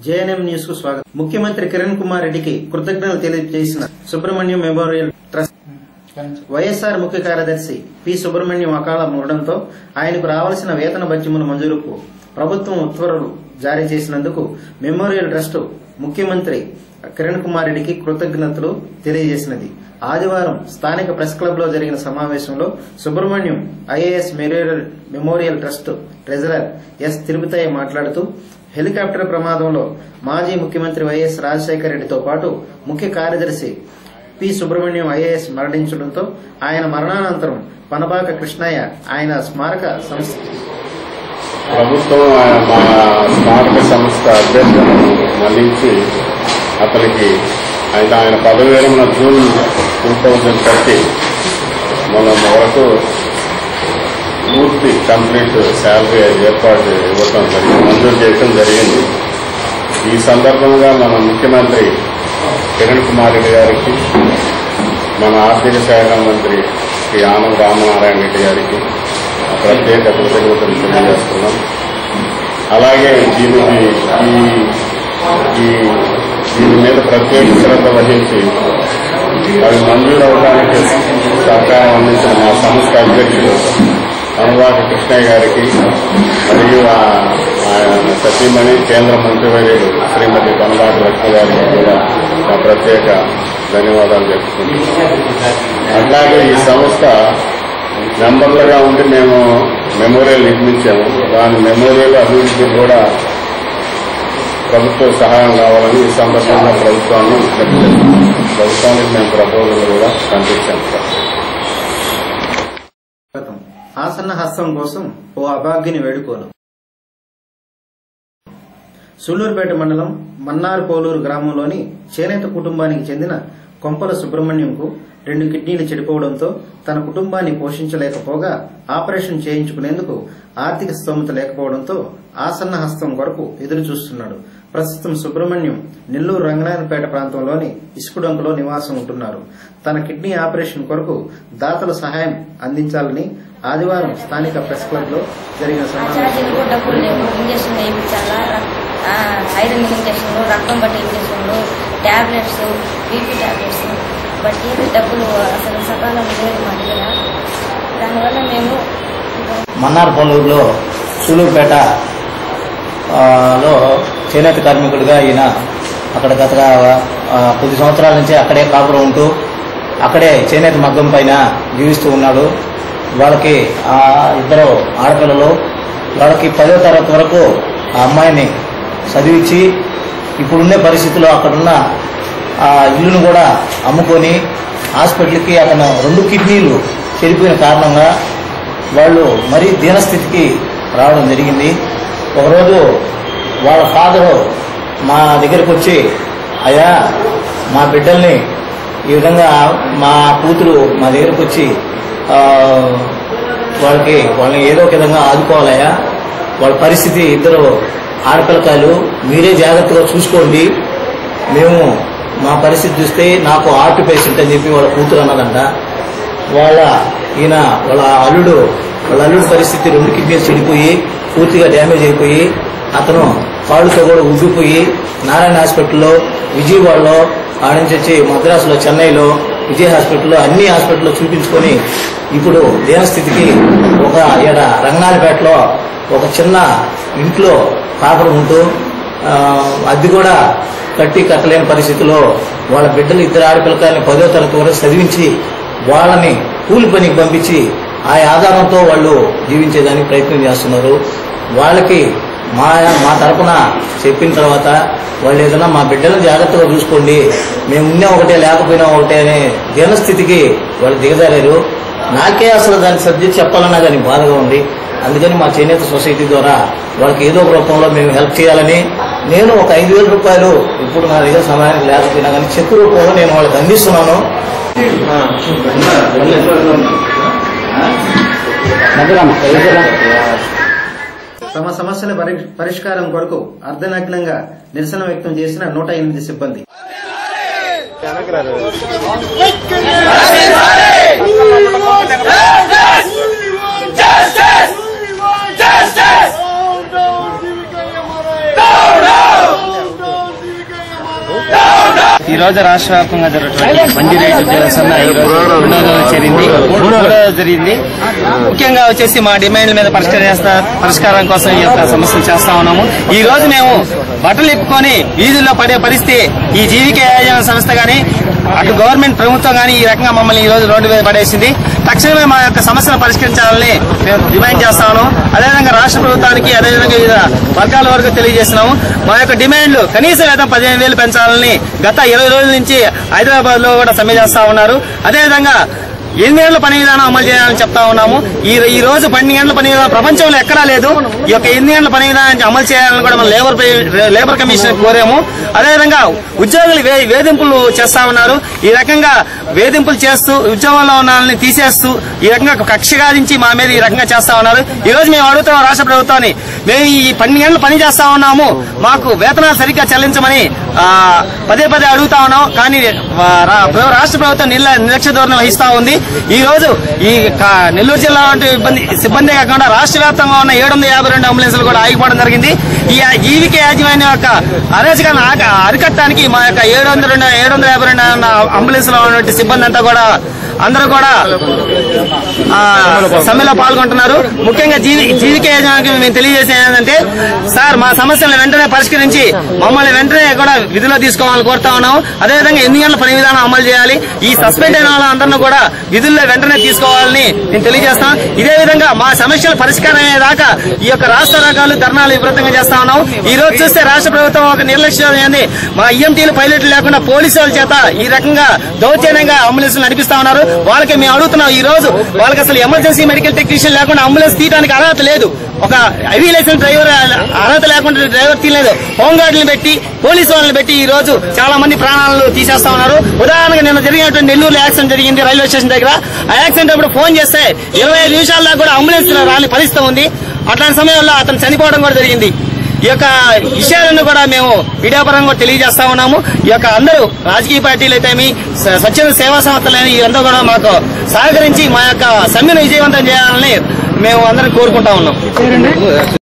GNM news కు స్వాగతం ముఖ్యమంత్రి కిరణ్ కుమార్ రెడ్డికి కృతజ్ఞతలు తెలియజేసిన సుబ్రహ్మణ్యం మెమోరియల్ ట్రస్ట్ వైఎస్ఆర్ ముఖ్య కార్యదర్శి పి సుబ్రహ్మణ్యం అకాల మూడడంతో ఆయనకు రావాల్సిన వేతన భత్యముల మంజూరుకు ప్రభుత్వం ఉత్తర్వులు జారీ చేసినందుకు మెమోరియల్ ట్రస్ట్ ముఖ్యమంత్రి కిరణ్ కుమార్ రెడ్డికి కృతజ్ఞతలు తెలియజేసినది ఆదివారం స్థానిక ప్రెస్ క్లబ్ లో జరిగిన సమావేశంలో Subrahmanyam IAS memorial memorial trust treasurer S Tirupathaiah మాట్లాడుతూ హెలికాప్టర్ ప్రమాదంలో మాజీ ముఖ్యమంత్రి వైఎస్ రాజశేఖర రెడ్డితో పాటు ముఖ్య కార్యదర్శి పి సుబ్రహ్మణ్యం ఐఏఎస్ మరణించడంతో ఆయన మరణానంతరం పనబాక కృష్ణయ్య ఆయన స్మారక సంస్థ ప్రభుత్వం ఆ- మా స్మారక సంస్థ అధ్యక్షులను మళ్లించి అతనికి ఆయన ఆయన పదవి విరమణ జూన్ టూ థౌజండ్ థర్టీ మనం వరకు పూర్తి కంప్లీట్ శాలరీ ఏర్పాటు ఇవ్వటం జరిగింది మంజూరు చేయటం జరిగింది ఈ సందర్భంగా మన ముఖ్యమంత్రి కిరణ్ కుమార్ రెడ్డి గారికి మన ఆర్థిక శాఖ మంత్రి శ్రీ ఆనం రామనారాయణ రెడ్డి గారికి ప్రత్యేక కృతజ్ఞతలు తెలియజేస్తున్నాం అలాగే దీనికి ఈ ఈ దీని మీద ప్రత్యేక శ్రద్ధ వహించి అవి మంజూరు అవడానికి సహకారం అందించిన మా సంస్థ అధ్యక్షుడు అనువాక కృష్ణయ్య గారికి మరియు ఆ- ఆయన సతీమణి కేంద్ర మంత్రివర్యులు శ్రీమతి పనబాటి లక్ష్మి గారికి కూడా మా ప్రత్యేక ధన్యవాదాలు చెప్పుకుంటున్నాం అట్లాగే ఈ సంస్థ మెంబర్లుగా ఉండి మేము మెమోరియల్ నిర్మించాము దాని మెమోరియల్ అభివృద్ధికి కూడా ప్రభుత్వ సహాయం కావాలని ఈ సందర్భంగా ప్రభుత్వాన్ని విజ్ఞప్తి చేస్తున్నాం. ప్రభుత్వానికి మేము ప్రపోజల్ కూడా పంపించాము సార్ స్వాగతం ఆసన్న హస్తం కోసం ఓ అభాగ్యుని వేడుకోను సూళ్లూరుపేట మండలం మన్నార్ పోలూరు గ్రామంలోని చేనేత కుటుంబానికి చెందిన కొంపల సుబ్రహ్మణ్యంకు రెండు కిడ్నీలు చెడిపోవడంతో తన కుటుంబాన్ని పోషించలేకపోగా ఆపరేషన్ చేయించుకునేందుకు ఆర్థిక స్తోమత లేకపోవడంతో ఆసన్న హస్తం కొరకు ఎదురు చూస్తున్నాడు ప్రస్తుతం సుబ్రహ్మణ్యం నెల్లూరు రంగనాయనపేట ప్రాంతంలోని ఇసుకుడంకలో నివాసం ఉంటున్నారు తన కిడ్నీ ఆపరేషన్ కొరకు దాతల సహాయం అందించాలని ఆదివారం స్థానిక ప్రెస్ క్లబ్ లో జరిగిన సమావేశంలో ఛార్జీలకు డబ్బులు లేవు ఇంజక్షన్ వేయించాలా ఆ, ఐరన్ ఇంజక్షన్లు రక్తం బట్టి ఇంజక్షన్లు ట్యాబ్లెట్స్ బీపీ ట్యాబ్లెట్స్ బట్టి డబ్బులు అసలు సకాలం లేదు మా దగ్గర దానివల్ల మేము మన్నార్పల్లూరులో సూలూరుపేట ఆ, లో చేనేత కార్మికుడిగా ఈయన అక్కడ గత ఆ, కొద్ది సంవత్సరాల నుంచి అక్కడే కాపురం ఉంటూ అక్కడే చేనేత మగ్గం పైన జీవిస్తూ ఉన్నాడు వాళ్ళకి ఆ ఇద్దరు ఆడపిల్లలు వాళ్ళకి పదో తరగతి వరకు ఆ అమ్మాయిని చదివించి ఇప్పుడుండే పరిస్థితుల్లో అక్కడున్న ఆ ఇల్లును కూడా అమ్ముకొని హాస్పిటల్కి అతను రెండు కిడ్నీలు చెడిపోయిన కారణంగా వాళ్ళు మరీ దీనస్థితికి రావడం జరిగింది ఒకరోజు వాళ్ళ ఫాదరు మా దగ్గరకు వచ్చి అయ్యా మా బిడ్డల్ని ఈ విధంగా మా కూతురు మా దగ్గరకు వచ్చి ఆ, వాళ్ళకి వాళ్ళని ఏదో ఒక విధంగా ఆదుకోవాలయ్యా వాళ్ళ పరిస్థితి ఇద్దరు ఆడపిల్లకాయలు మీరే జాగ్రత్తగా చూసుకోండి మేము మా పరిస్థితి చూస్తే నాకు హార్ట్ పేషెంట్ అని చెప్పి వాళ్ళ కూతురు అన్నదంట వాళ్ళ ఈయన వాళ్ళ అల్లుడు వాళ్ళ అల్లుడు పరిస్థితి రెండు కిడ్నీలు చెడిపోయి పూర్తిగా డ్యామేజ్ అయిపోయి అతను కాళ్ళుతో కూడా ఉబ్బిపోయి నారాయణ హాస్పిటల్లో విజయవాడలో ఆడ నుంచి వచ్చి మద్రాసులో చెన్నైలో విజయ్ హాస్పిటల్లో అన్ని హాస్పిటల్లో చూపించుకొని ఇప్పుడు దీనస్థితికి ఒక ఈడ రంగనాలపేటలో ఒక చిన్న ఇంట్లో కాపురం ఉంటూ ఆ, అది కూడా కట్టి కట్టలేని పరిస్థితిలో వాళ్ళ బిడ్డలు ఇద్దరు ఆడపిల్లకాయలని పదో తరగతి వరకు చదివించి వాళ్ళని కూలి పనికి పంపించి ఆ ఆధారంతో వాళ్ళు జీవించేదానికి ప్రయత్నం చేస్తున్నారు వాళ్ళకి మా మా తరపున చెప్పిన తర్వాత వాళ్ళు ఏదైనా మా బిడ్డలను జాగ్రత్తగా చూసుకోండి మేము ఉన్నా ఒకటే లేకపోయినా ఒకటే అనే దీనస్థితికి వాళ్ళు దిగజారారు నాకే అసలు దాన్ని సబ్జెక్ట్ చెప్పాలన్నా కానీ బాధగా ఉంది అందుకని మా చేనేత సొసైటీ ద్వారా వాళ్ళకి ఏదో ఒక రూపంలో మేము హెల్ప్ చేయాలని నేను ఒక ఐదు వేల రూపాయలు ఇప్పుడు నా దగ్గర సమయానికి లేకపోయినా కానీ చెక్కు రూపంలో నేను వాళ్ళకి అందిస్తున్నాను తమ సమస్యల పరి- పరిష్కారం కొరకు అర్ధనగ్నంగా నిరసన వ్యక్తం చేసిన నూట ఎనిమిది సిబ్బంది Justice! Justice! ఈ రోజు రాష్ట్ర వ్యాప్తంగా జరుగుతున్నటువంటి మంజూరేటు దివసన్న ఈ రోజు రెండో రోజు జరిగింది మూడో రోజు జరిగింది ముఖ్యంగా వచ్చేసి మా డిమాండ్ల మీద పరిష్కరిస్తా పరిష్కారం కోసం ఈ యొక్క సమస్యలు చేస్తా ఉన్నాము ఈ రోజు మేము బట్టలు ఇప్పుకొని వీధుల్లో పడే పరిస్థితి ఈ జీవిక యాజమాన్య సంస్థ గాని అటు గవర్నమెంట్ ప్రభుత్వం గాని ఈ రకంగా మమ్మల్ని ఈ రోజు రోడ్డు మీద పడేసింది తక్షణమే మా యొక్క సమస్యలు పరిష్కరించాలని మేము డిమాండ్ చేస్తా ఉన్నాము అదేవిధంగా రాష్ట్ర ప్రభుత్వానికి అదేవిధంగా వివిధ వర్గాల వరకు తెలియజేస్తున్నాము మా యొక్క డిమాండ్లు కనీస వేతనం పదిహేను వేలు పెంచాలని గత ఇరవై రోజుల నుంచి హైదరాబాద్ లో కూడా సమ్మె చేస్తా ఉన్నారు అదేవిధంగా ఎనిమిది గంటల పని విధానం అమలు చేయాలని చెప్తా ఉన్నాము ఈ ఈ రోజు పన్నెండు గంటల పని విధానం ప్రపంచంలో ఎక్కడా లేదు ఈ యొక్క ఎనిమిది గంటల పని విధానాన్ని అమలు చేయాలని కూడా మన లేబర్ పే- లేబర్ కమిషన్ కోరాము అదేవిధంగా ఉద్యోగులు వే- వేధింపులు చేస్తా ఉన్నారు ఈ రకంగా వేధింపులు చేస్తూ ఉద్యోగంలో ఉన్న వాళ్ళని తీసేస్తూ ఈ రకంగా కక్ష గాదించి మా మీద ఈ రకంగా చేస్తా ఉన్నారు ఈ రోజు మేము అడుగుతాం రాష్ట్ర ప్రభుత్వాన్ని మేము ఈ పన్నెండు గంటలు పని చేస్తా ఉన్నాము మాకు వేతనాలు సరిగ్గా చెల్లించమని ఆ, పదే పదే అడుగుతా ఉన్నాం కానీ ఆ, రా- రాష్ట్ర ప్రభుత్వం నిర్ల నిర్లక్ష్య ధోరణి వహిస్తా ఉంది ఈ రోజు ఈ క- నెల్లూరు జిల్లా వంటి ఇబ్బంది సిబ్బంది కాకుండా రాష్ట్ర వ్యాప్తంగా ఉన్న ఏడు వందల యాభై రెండు అంబులెన్సులు కూడా ఆగిపోవడం జరిగింది ఈ జీవిక యాజమాన్యం యొక్క అరాజకాన్ని ఆక- అరికట్టడానికి మా యొక్క ఏడు వందల రెండు ఏడు వందల యాభై రెండు అంబులెన్స్ లో ఉన్నటువంటి సిబ్బంది అంతా కూడా అందరూ కూడా ఆ, సమ్మెలో పాల్గొంటున్నారు ముఖ్యంగా జీవి జీవిక యజమానికి మేము తెలియజేసేది ఏంటంటే సార్ మా సమస్యలను వెంటనే పరిష్కరించి మమ్మల్ని వెంటనే కూడా విధిలో తీసుకోవాలని కోరుతా ఉన్నాం అదేవిధంగా ఎన్ని గంటల పని విధానం అమలు చేయాలి ఈ సస్పెండ్ అయిన వాళ్ళందరినీ కూడా విధుల్లో వెంటనే తీసుకోవాలని నేను తెలియజేస్తాం ఇదే విధంగా మా సమస్యల పరిష్కారం అయ్యేదాకా ఈ యొక్క రాష్ట్ర రకాలు ధర్నాలు విపరీతంగా చేస్తా ఉన్నాం ఈ రోజు చూస్తే రాష్ట్ర ప్రభుత్వం ఒక నిర్లక్ష్యం ఏంది మా ఈఎంటీలు పైలట్లు లేకుండా పోలీసు వాళ్ళ చేత ఈ రకంగా దౌర్జన్యంగా అంబులెన్స్ నడిపిస్తా ఉన్నారు వాళ్ళకి మేము అడుగుతున్నాం ఈ రోజు వాళ్ళకి అసలు ఎమర్జెన్సీ మెడికల్ టెక్నీషియన్ లేకుండా అంబులెన్స్ తీయడానికి అర్హత లేదు ఒక హెవీ లైసెన్స్ డ్రైవర్ అర్హత లేకుండా డ్రైవర్ తీయలేదు హోంగార్డులను పెట్టి పోలీసు వాళ్ళని పెట్టి ఈ రోజు చాలా మంది ప్రాణాలను తీసేస్తా ఉన్నారు ఉదాహరణగా నిన్న జరిగినటువంటి నెల్లూరులో యాక్సిడెంట్ జరిగింది రైల్వే స్టేషన్ దగ్గర ఆ యాక్సిడెంట్ అప్పుడు ఫోన్ చేస్తే ఇరవై ఐదు నిమిషాల దాకా కూడా అంబులెన్స్ రాని పరిస్థితి ఉంది అట్లాంటి సమయంలో అతను చనిపోవడం కూడా జరిగింది ఈ యొక్క విషయాలను కూడా మేము మీడియా పరంగా కూడా తెలియజేస్తా ఉన్నాము ఈ యొక్క అందరూ రాజకీయ పార్టీలు అయితే స్వచ్ఛంద సేవా సంస్థలు ఇదంతా కూడా మాకు సహకరించి మా యొక్క సమ్మెను విజయవంతం చేయాలని మేము అందరం కోరుకుంటా ఉన్నాం